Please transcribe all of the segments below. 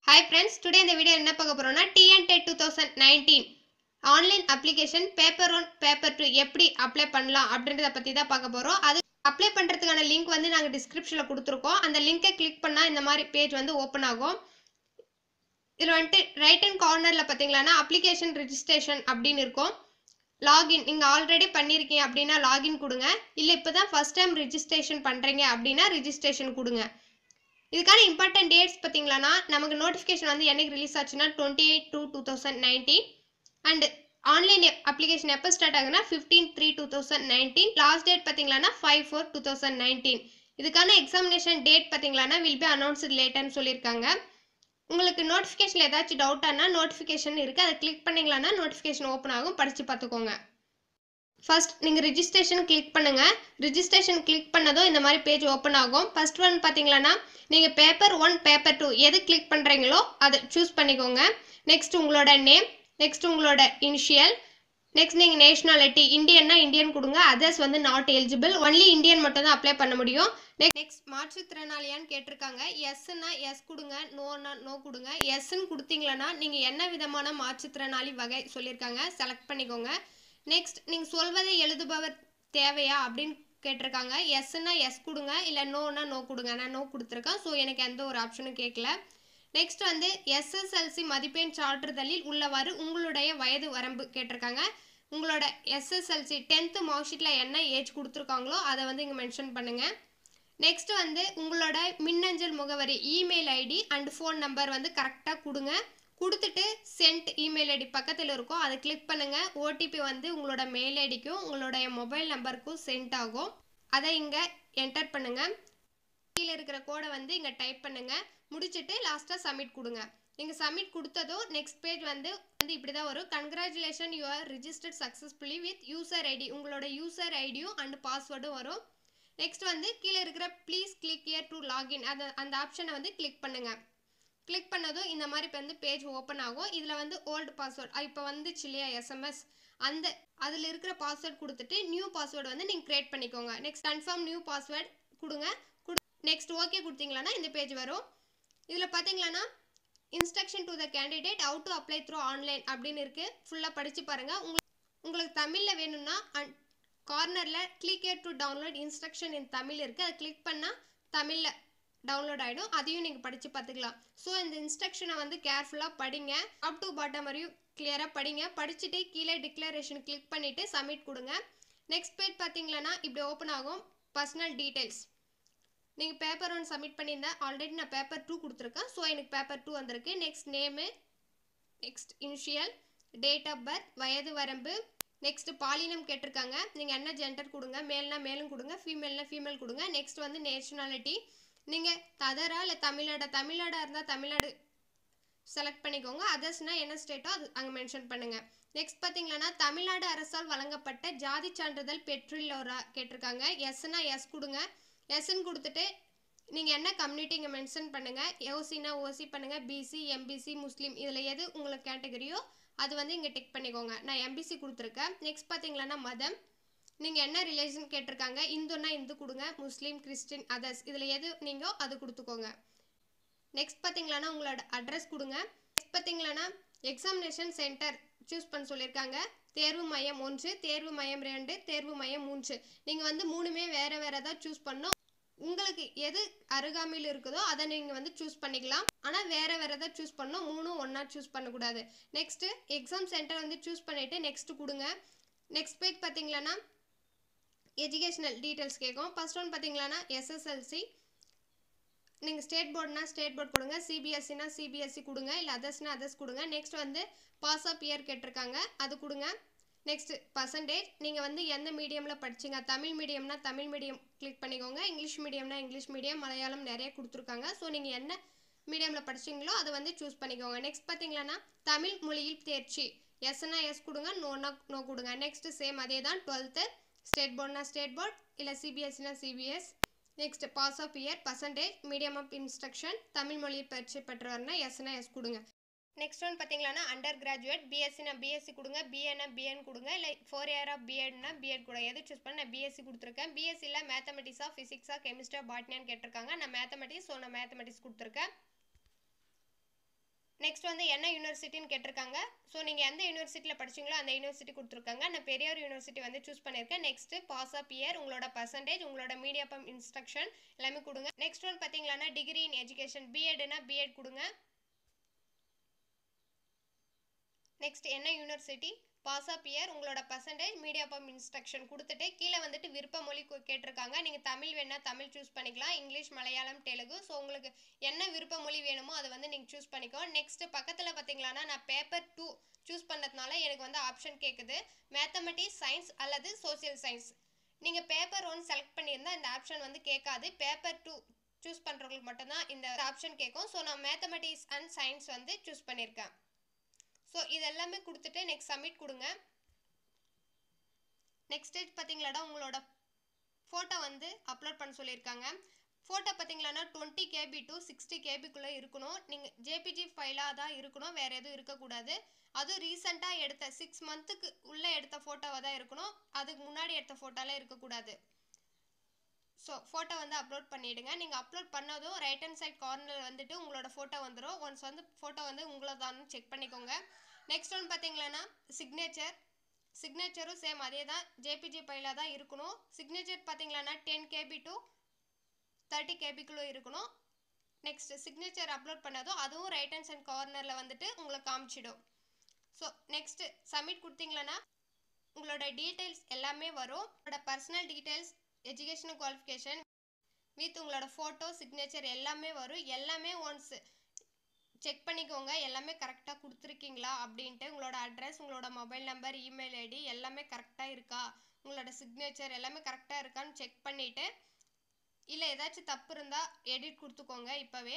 hi friends today இந்த video என்ன பார்க்க போறோம்னா TN TET two thousand nineteen online application paper one paper two எப்படி அப்ளை பண்ணலாம் அப்படின்றத பற்றி தான் பார்க்க போகிறோம் அது அப்ளை பண்ணுறதுக்கான லிங்க் வந்து நாங்கள் டிஸ்கிரிப்ஷனில் கொடுத்துருக்கோம் அந்த லிங்கை கிளிக் பண்ணால் இந்த மாதிரி பேஜ் வந்து ஓப்பன் ஆகும் இதில் வந்துட்டு ரைட் ஹேண்ட் கார்னரில் பார்த்தீங்களான்னா அப்ளிகேஷன் ரிஜிஸ்ட்ரேஷன் அப்படின்னு இருக்கும் லாகின் நீங்கள் ஆல்ரெடி பண்ணியிருக்கீங்க அப்படின்னா லாகின் கொடுங்க இல்லை இப்போ தான் ஃபஸ்ட் டைம் ரிஜிஸ்ட்ரேஷன் பண்ணுறீங்க அப்படின்னா ரிஜிஸ்ட்ரேஷன் கொடுங்க இதுக்கான இம்பார்ட்டன்ட் டேட்ஸ் பார்த்தீங்களான்னா நமக்கு நோட்டிஃபிகேஷன் வந்து என்னைக்கு ரிலீஸ் ஆச்சுன்னா twenty eight two two thousand nineteen and online application எப்போ ஸ்டார்ட் ஆகுனா fifteen three two thousand nineteen last date பார்த்தீங்களான்னா five four two thousand nineteen இதுக்கான எக்ஸாமினேஷன் டேட் பார்த்தீங்களான்னா வில் பி அனௌன்ஸ்டு லேட்டர்னு சொல்லியிருக்காங்க உங்களுக்கு நோட்டிஃபிகேஷன் ஏதாச்சும் டவுட்டானா நோட்டிஃபிகேஷன் இருக்குது அதை கிளிக் பண்ணிங்களான்னா நோட்டிஃபிகேஷன் ஓப்பன் ஆகும் படித்து பார்த்துக்கோங்க ஃபர்ஸ்ட் நீங்கள் ரிஜிஸ்ட்ரேஷன் கிளிக் பண்ணுங்கள் ரிஜிஸ்ட்ரேஷன் கிளிக் பண்ணதும் இந்த மாதிரி பேஜ் ஓப்பன் ஆகும் ஃபர்ஸ்ட் ஒன் பார்த்தீங்களான்னா நீங்கள் பேப்பர் ஒன் பேப்பர் டூ எது கிளிக் பண்ணுறீங்களோ அதை சூஸ் பண்ணிக்கோங்க நெக்ஸ்ட் உங்களோட நேம் நெக்ஸ்ட் உங்களோட இனிஷியல் நெக்ஸ்ட் நீங்கள் நேஷனாலிட்டி இந்தியன்னா இந்தியன் கொடுங்க அதர்ஸ் வந்து நாட் எலிஜிபிள் ஒன்லி இந்தியன் மட்டும் தான் அப்ளை பண்ண முடியும் நெக்ஸ்ட் மாற்றுத்திறனாளியான்னு கேட்டிருக்காங்க எஸ்ன்னா எஸ் கொடுங்க நோனா நோ கொடுங்க எஸ்ன்னு கொடுத்தீங்களன்னா நீங்கள் என்ன விதமான மாற்றுத்திறனாளி வகை சொல்லியிருக்காங்க செலக்ட் பண்ணிக்கோங்க நெக்ஸ்ட் நீங்கள் சொல்வதை எழுதுபவர் தேவையா அப்படின்னு கேட்டிருக்காங்க எஸ்ன்னா எஸ் கொடுங்க இல்லை நோனா நோ கொடுங்க நான் நோ கொடுத்துருக்கேன் ஸோ எனக்கு எந்த ஒரு ஆப்ஷனும் கேட்கல நெக்ஸ்ட் வந்து எஸ்எஸ்எல்சி மதிப்பெண் சான்றிதழில் உள்ளவாறு உங்களுடைய வயது வரம்பு கேட்டிருக்காங்க உங்களோட எஸ்எஸ்எல்சி டென்த்து மார்க் ஷீட்டில் என்ன ஏஜ் கொடுத்துருக்காங்களோ அதை வந்து இங்கே மென்ஷன் பண்ணுங்கள் நெக்ஸ்ட் வந்து உங்களோட மின்னஞ்சல் முகவரி email ID and phone number வந்து கரெக்டாக கொடுங்க கொடுத்துட்டு சென்ட் இமெயில் ஐடி பக்கத்தில் இருக்கும் அதை கிளிக் பண்ணுங்கள் ஓடிபி வந்து உங்களோட மெயில் ஐடிக்கும் உங்களுடைய மொபைல் நம்பருக்கும் சென்ட் ஆகும் அதை இங்கே என்டர் பண்ணுங்கள் கீழே இருக்கிற கோடை வந்து இங்கே டைப் பண்ணுங்கள் முடிச்சுட்டு லாஸ்ட்டாக சப்மிட் கொடுங்க நீங்கள் சப்மிட் கொடுத்ததும் நெக்ஸ்ட் பேஜ் வந்து வந்து இப்படி தான் வரும் congratulation you are registered successfully with user ID உங்களோட யூசர் ஐடியும் அண்ட் பாஸ்வேர்டும் வரும் நெக்ஸ்ட் வந்து கீழே இருக்கிற please click here to login அந்த அந்த ஆப்ஷனை வந்து கிளிக் பண்ணுங்கள் கிளிக் பண்ணதும் இந்த மாதிரி இப்போ வந்து பேஜ் ஓப்பன் ஆகும் இதில் வந்து ஓல்டு பாஸ்வேர்ட் இப்போ வந்துச்சு இல்லையா எஸ்எம்எஸ் அந்த அதில் இருக்கிற பாஸ்வேர்ட் கொடுத்துட்டு நியூ பாஸ்வேர்டு வந்து நீங்கள் க்ரியேட் பண்ணிக்கோங்க நெக்ஸ்ட் கன்ஃபார்ம் நியூ பாஸ்வேர்ட் கொடுங்க நெக்ஸ்ட் ஓகே கொடுத்தீங்களான்னா இந்த பேஜ் வரும் இதில் பார்த்தீங்களான்னா instruction to the candidate how to apply through online அப்படின்னு இருக்குது ஃபுல்லாக படித்து பாருங்கள் உங்களுக்கு உங்களுக்கு தமிழில் வேணும்னா அண்ட் கார்னரில் click here to download instruction in Tamil இருக்குது அதை கிளிக் பண்ணால் தமிழில் டவுன்லோட் ஆகிடும் அதையும் நீங்கள் படித்து பார்த்துக்கலாம் ஸோ இந்த இன்ஸ்ட்ரக்ஷனை வந்து கேர்ஃபுல்லாக படிங்க அப் டு பாட்டம் வரையும் கிளியராக படிங்க படிச்சுட்டு கீழே டிக்ளரேஷன் கிளிக் பண்ணிவிட்டு சப்மிட் கொடுங்க நெக்ஸ்ட் பேஜ் பார்த்தீங்களன்னா இப்படி ஓப்பன் ஆகும் பர்சனல் டீட்டெயில்ஸ் நீங்கள் பேப்பர் ஒன் சப்மிட் பண்ணியிருந்தேன் ஆல்ரெடி நான் பேப்பர் டூ கொடுத்துருக்கேன் ஸோ எனக்கு பேப்பர் டூ வந்திருக்கு next name next initial date of birth வயது வரம்பு நெக்ஸ்ட் பாலினம் கேட்டிருக்காங்க நீங்கள் என்ன ஜெண்டர் கொடுங்க மேல்னா மேலும் கொடுங்க ஃபீமேல்னா ஃபீமேல் கொடுங்க நெக்ஸ்ட் வந்து நேஷனாலிட்டி நீங்கள் ததரா இல்லை தமிழ்நாடு தமிழ்நாடாக இருந்தால் தமிழ்நாடு செலக்ட் பண்ணிக்கோங்க அதர்ஸ்னால் என்ன ஸ்டேட்டோ அது அங்கே மென்ஷன் பண்ணுங்கள் நெக்ஸ்ட் பார்த்தீங்கன்னா தமிழ்நாடு அரசால் வழங்கப்பட்ட ஜாதி சான்றிதழ் பெற்றுள்ளோரா கேட்டிருக்காங்க எஸ்னா எஸ் கொடுங்க எஸ்ன்னு கொடுத்துட்டு நீங்கள் என்ன கம்யூனிட்டி இங்கே மென்ஷன் பண்ணுங்கள் ஓசினா ஓசி பண்ணுங்கள் பிசி எம்பிசி முஸ்லீம் இதில் எது உங்களுக்கு கேட்டகரியோ அது வந்து இங்கே டிக் பண்ணிக்கோங்க நான் எம்பிசி கொடுத்துருக்கேன் நெக்ஸ்ட் பார்த்தீங்களன்னா மதம் நீங்கள் என்ன ரிலேஷன் கேட்டிருக்காங்க இந்துன்னா இந்து கொடுங்க முஸ்லீம் கிறிஸ்டின் அதர்ஸ் இதில் எது நீங்கள் அது கொடுத்துக்கோங்க நெக்ஸ்ட் பார்த்தீங்களான்னா உங்களோட அட்ரஸ் கொடுங்க நெக்ஸ்ட் பார்த்தீங்களான்னா எக்ஸாமினேஷன் சென்டர் சூஸ் பண்ண சொல்லியிருக்காங்க தேர்வு மையம் ஒன்று தேர்வு மையம் ரெண்டு தேர்வு மையம் மூன்று நீங்கள் வந்து மூணுமே வேறு வேறு தான் சூஸ் பண்ணணும் உங்களுக்கு எது அருகாமையில் இருக்குதோ அதை நீங்கள் வந்து சூஸ் பண்ணிக்கலாம் ஆனால் வேறு வேறு எதாவது சூஸ் பண்ணணும் மூணும் ஒன்றா சூஸ் பண்ணக்கூடாது நெக்ஸ்ட்டு எக்ஸாம் சென்டர் வந்து சூஸ் பண்ணிவிட்டு நெக்ஸ்ட்டு கொடுங்க நெக்ஸ்ட் பேஜ் பார்த்தீங்களான்னா எஜுகேஷ்னல் டீட்டெயில்ஸ் கேட்கும் ஃபர்ஸ்ட் ஒன் பார்த்தீங்களான்னா எஸ்எஸ்எல்சி நீங்கள் ஸ்டேட் போர்டுனா ஸ்டேட் போர்டு கொடுங்க சிபிஎஸ்சினா சிபிஎஸ்சி கொடுங்க இல்லை அதர்ஸ்னா அதர்ஸ் கொடுங்க நெக்ஸ்ட் வந்து பாஸ் ஆஃப் இயர் கேட்டிருக்காங்க அது கொடுங்க நெக்ஸ்ட் பர்சன்டேஜ் நீங்கள் வந்து எந்த மீடியமில் படிச்சிங்க தமிழ் மீடியம்னா தமிழ் மீடியம் கிளிக் பண்ணிக்கோங்க இங்கிலீஷ் மீடியம்னா இங்கிலீஷ் மீடியம் மலையாளம் நிறைய கொடுத்துருக்காங்க ஸோ நீங்கள் என்ன மீடியமில் படிச்சிங்களோ அதை வந்து சூஸ் பண்ணிக்கோங்க நெக்ஸ்ட் பார்த்தீங்களன்னா தமிழ் மொழியில் தேர்ச்சி எஸ்னா எஸ் கொடுங்க நோனா நோ கொடுங்க நெக்ஸ்ட் சேம் அதே தான் டுவெல்த்து ஸ்டேட் போர்ட்னா ஸ்டேட் போர்ட் இல்லை சிபிஎஸ்சினா CBSE next pass of year percentage medium of instruction Tamil மொழியில் பயிற்சி பெற்றவர்னா எஸ்னா எஸ் கொடுங்க நெக்ஸ்ட் ஒன் பார்த்தீங்கன்னா அண்டர் கிராஜுவேட் பிஎஸ்சினா பிஎஸ்சி கொடுங்க பிஏனா பிஎன் கொடுங்க இல்லை ஃபோர் இயர் ஆஃப் பிஎட்னா பிஎட் கொடுங்க எது சூஸ் பண்ண நான் பிஎஸ்சி கொடுத்துருக்கேன் பிஎஸ்சியில் மேத்தமெட்டிக்ஸா ஃபிசிக்ஸா கெமிஸ்ட்ரா பாட்னியான்னு கேட்டிருக்காங்க நான் மேத்தமெட்டிக்ஸ் ஸோ நான் மேத்தமெட்டிக்ஸ் கொடுத்துருக்கேன் நெக்ஸ்ட் வந்து என்ன யூனிவர்சிட்டின்னு கேட்டிருக்காங்க ஸோ நீங்கள் எந்த யூனிவர்சிட்டியில் படிச்சீங்களோ அந்த யூனிவர்சிட்டி கொடுத்துருக்காங்க நான் பெரியார் யூனிவர்சிட்டி வந்து சூஸ் பண்ணியிருக்கேன் நெக்ஸ்ட் பாஸ் ஆஃப் இயர் உங்களோட பர்சன்டேஜ் உங்களோட மீடியம் இன்ஸ்ட்ரக்ஷன் எல்லாமே கொடுங்க நெக்ஸ்ட் ஒன் பார்த்தீங்களான்னா டிகிரி இன் எஜுகேஷன் பிஎட்னா பிஎட் கொடுங்க நெக்ஸ்ட் என்ன யூனிவர்சிட்டி பாஸ் ஆஃப் இயர் உங்களோட பர்சன்டேஜ் மீடியம் ஆஃப் இன்ஸ்ட்ரக்ஷன் கொடுத்துட்டு கீழே வந்துட்டு விருப்ப மொழி கு- கேட்டிருக்காங்க நீங்கள் தமிழ் வேணா தமிழ் சூஸ் பண்ணிக்கலாம் இங்கிலீஷ் மலையாளம் தெலுங்கு ஸோ உங்களுக்கு என்ன விருப்ப மொழி வேணுமோ அதை வந்து நீங்கள் சூஸ் பண்ணிக்கோ நெக்ஸ்ட் பக்கத்தில் பார்த்தீங்களான்னா நான் பேப்பர் டூ சூஸ் பண்ணதுனால எனக்கு வந்து ஆப்ஷன் கேட்குது மேத்தமெட்டிக்ஸ் சயின்ஸ் அல்லது சோஷியல் சயின்ஸ் நீங்கள் பேப்பர் ஒன் செலக்ட் பண்ணியிருந்தா இந்த ஆப்ஷன் வந்து கேட்காது பேப்பர் டூ சூஸ் பண்ணுறவங்களுக்கு மட்டும்தான் இந்த ஆப்ஷன் கேட்கும் ஸோ நான் மேத்தமெட்டிக்ஸ் அண்ட் சயின்ஸ் வந்து சூஸ் பண்ணியிருக்கேன் ஸோ இது எல்லாமே கொடுத்துட்டு நெக்ஸ்ட் சப்மிட் கொடுங்க நெக்ஸ்ட் ஸ்டேஜ் பார்த்தீங்களாடா உங்களோட ஃபோட்டோ வந்து அப்லோட் பண்ண சொல்லியிருக்காங்க ஃபோட்டோ பார்த்தீங்களான்னா டுவெண்ட்டி கேபி டு சிக்ஸ்டி கேபிக்குள்ளே இருக்கணும் நீங்கள் ஜேபிஜி ஃபைலாக தான் இருக்கணும் வேறு எதுவும் இருக்கக்கூடாது அதுவும் ரீசெண்டாக எடுத்த சிக்ஸ் மந்த்துக்கு உள்ளே எடுத்த ஃபோட்டோவாக தான் இருக்கணும் அதுக்கு முன்னாடி எடுத்த ஃபோட்டோலாம் இருக்கக்கூடாது ஸோ ஃபோட்டோ வந்து அப்லோட் பண்ணிவிடுங்க நீங்கள் அப்லோட் பண்ணதும் ரைட் ஹேண்ட் சைட் கார்னரில் வந்துட்டு உங்களோட ஃபோட்டோ வந்துடும் ஒன்ஸ் வந்து ஃபோட்டோ வந்து உங்களை தான் செக் பண்ணிக்கோங்க நெக்ஸ்ட் ஒன் பார்த்தீங்களன்னா சிக்னேச்சர் சிக்னேச்சரும் சேம் அதே தான் ஜேபிஜி ஃபைலாக தான் இருக்கணும் சிக்னேச்சர் பார்த்தீங்களான்னா டென் கேபி டு தேர்ட்டி கேபிக்குள்ளே இருக்கணும் நெக்ஸ்ட் சிக்னேச்சர் அப்லோட் பண்ணதும் அதுவும் ரைட் ஹேண்ட் சைட் கார்னரில் வந்துட்டு உங்களுக்கு காமிச்சிடும் ஸோ நெக்ஸ்ட்டு சப்மிட் கொடுத்தீங்களன்னா உங்களோட டீட்டெயில்ஸ் எல்லாமே வரும் உங்களோட personal details educational qualification with உங்களோட ஃபோட்டோ சிக்னேச்சர் எல்லாமே வரும் எல்லாமே ஒன்ஸ் செக் பண்ணிக்கோங்க எல்லாமே கரெக்டாக கொடுத்துருக்கீங்களா அப்படின்ட்டு உங்களோட அட்ரஸ் உங்களோட மொபைல் நம்பர் இமெயில் ஐடி எல்லாமே கரெக்டாக இருக்கா உங்களோட சிக்னேச்சர் எல்லாமே கரெக்டாக இருக்கான்னு செக் பண்ணிவிட்டு இல்லை ஏதாச்சும் தப்பு இருந்தால் எடிட் கொடுத்துக்கோங்க இப்போவே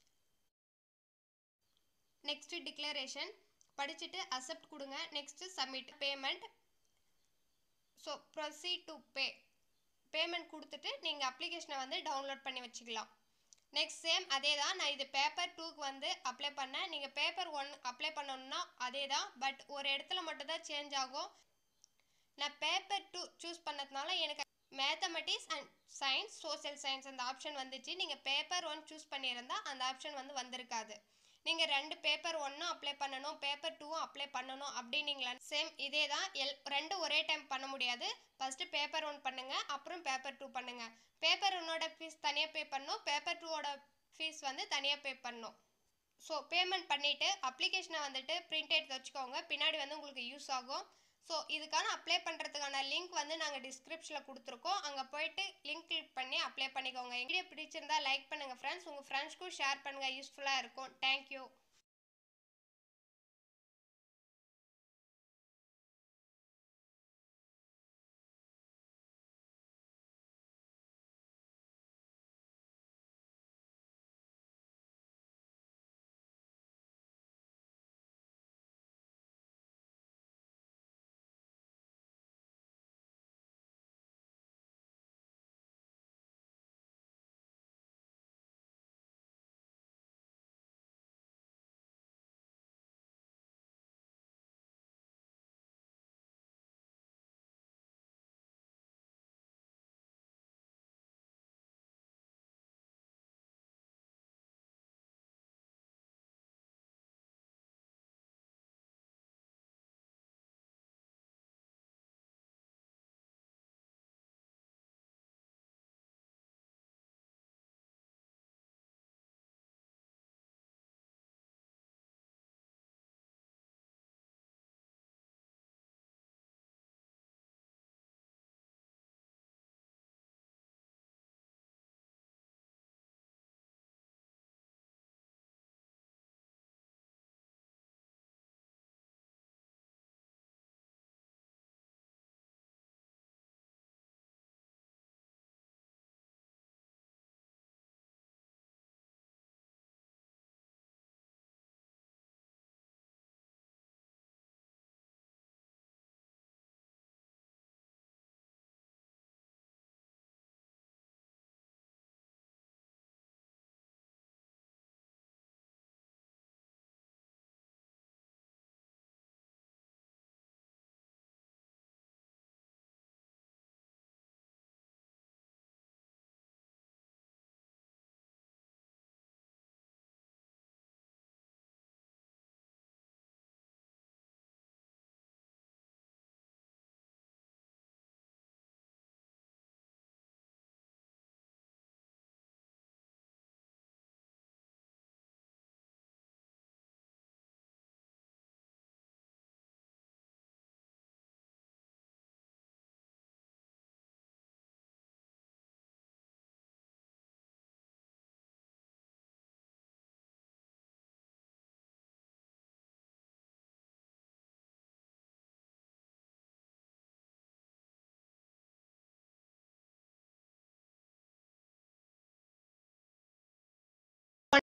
நெக்ஸ்ட்டு டிக்ளரேஷன் படிச்சுட்டு அக்செப்ட் கொடுங்க next submit payment so proceed to pay payment கொடுத்துட்டு நீங்கள் அப்ளிகேஷனை வந்து டவுன்லோட் பண்ணி வச்சுக்கலாம் நெக்ஸ்ட் சேம் அதே தான் நான் இது பேப்பர் டூக்கு வந்து அப்ளை பண்ணேன் நீங்கள் பேப்பர் ஒன் அப்ளை பண்ணணும்னா அதே தான் பட் ஒரு இடத்துல மட்டும் தான் சேஞ்ச் ஆகும் நான் பேப்பர் டூ சூஸ் பண்ணதுனால எனக்கு mathematics and science social science அந்த ஆப்ஷன் வந்துச்சு நீங்கள் பேப்பர் ஒன் சூஸ் பண்ணியிருந்தா அந்த ஆப்ஷன் வந்து வந்திருக்காது நீங்கள் ரெண்டு பேப்பர் ஒன்றும் அப்ளை பண்ணணும் பேப்பர் டூவும் அப்ளை பண்ணணும் அப்படின்னீங்களா சேம் இதே தான் எல் ரெண்டும் ஒரே டைம் பண்ண முடியாது ஃபஸ்ட்டு பேப்பர் ஒன் பண்ணுங்கள் அப்புறம் பேப்பர் டூ பண்ணுங்கள் பேப்பர் ஒன்னோட ஃபீஸ் தனியாக பே பண்ணணும் பேப்பர் டூவோட ஃபீஸ் வந்து தனியாக பே பண்ணணும் ஸோ பேமெண்ட் பண்ணிவிட்டு அப்ளிகேஷனை வந்துட்டு பிரிண்ட் எடுத்து வச்சுக்கோங்க பின்னாடி வந்து உங்களுக்கு யூஸ் ஆகும் ஸோ இதுக்கான அப்ளை பண்ணுறதுக்கான லிங்க் வந்து நாங்கள் டிஸ்கிரிப்ஷனில் கொடுத்துருக்கோம் அங்கே போயிட்டு லிங்க் கிளிக் பண்ணி அப்ளை பண்ணிக்கோங்க வீடியோ பிடிச்சிருந்தா லைக் பண்ணுங்கள் ஃப்ரெண்ட்ஸ் உங்கள் ஃப்ரெண்ட்ஸ்க்கும் ஷேர் பண்ணுங்கள் யூஸ்ஃபுல்லாக இருக்கும் தேங்க்யூ